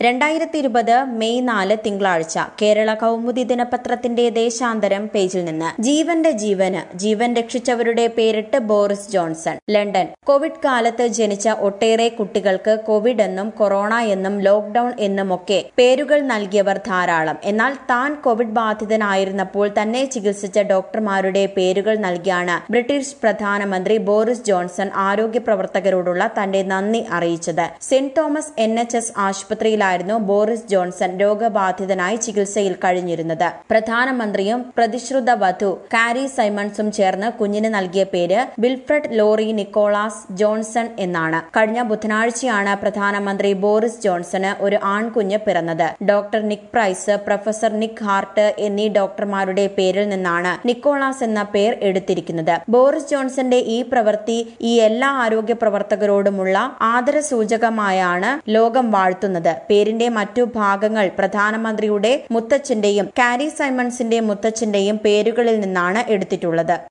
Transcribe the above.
രണ്ടായിരത്തി ഇരുപത് മെയ് നാല് തിങ്കളാഴ്ച കേരള കൗമുദി ദിനപത്രത്തിന്റെ ദേശാന്തരം പേജിൽ നിന്ന് ജീവന്റെ ജീവന് ജീവൻ രക്ഷിച്ചവരുടെ പേരിട്ട് ബോറിസ് ജോൺസൺ ലണ്ടൻ കോവിഡ് കാലത്ത് ജനിച്ച ഒട്ടേറെ കുട്ടികൾക്ക് കോവിഡ് എന്നും കൊറോണ എന്നും ലോക്ഡൌൺ എന്നുമൊക്കെ പേരുകൾ നൽകിയവർ ധാരാളം എന്നാൽ താൻ കോവിഡ് ബാധിതനായിരുന്നപ്പോൾ തന്നെ ചികിത്സിച്ച ഡോക്ടർമാരുടെ പേരുകൾ നൽകിയാണ് ബ്രിട്ടീഷ് പ്രധാനമന്ത്രി ബോറിസ് ജോൺസൺ ആരോഗ്യ പ്രവർത്തകരോടുള്ള തന്റെ നന്ദി അറിയിച്ചത് saint Thomas N H S ആശുപത്രിയിലായിരുന്നു ബോറിസ് ജോൺസൺ രോഗബാധിതനായി ചികിത്സയിൽ കഴിഞ്ഞിരുന്നത് പ്രധാനമന്ത്രിയും പ്രതിശ്രുത വധു കാരി സൈമൺസും ചേർന്ന് കുഞ്ഞിന് നൽകിയ പേര് വിൽഫ്രഡ് ലോറി നിക്കോളാസ് ജോൺസൺ എന്നാണ് കഴിഞ്ഞ ബുധനാഴ്ചയാണ് പ്രധാനമന്ത്രി ബോറിസ് ജോൺസണ് ഒരു ആൺകുഞ്ഞ് പിറന്നത് doctor Nick Price professor Nick Hart എന്നീ ഡോക്ടർമാരുടെ പേരിൽ നിന്നാണ് നിക്കോളാസ് എന്ന പേർ എടുത്തിരിക്കുന്നത് ബോറിസ് ജോൺസന്റെ ഈ പ്രവൃത്തി ഈ എല്ലാ ആരോഗ്യ പ്രവർത്തകരോടുമുള്ള ആദരസൂചകമായാണ് ലോകം വാഴ്ത്തുന്നത് പേരിന്റെ മറ്റു ഭാഗങ്ങൾ പ്രധാനമന്ത്രിയുടെ മുത്തച്ഛന്റെയും കാരി സൈമൺസിന്റെ മുത്തച്ഛന്റെയും പേരുകളിൽ നിന്നാണ് എടുത്തിട്ടുള്ളത്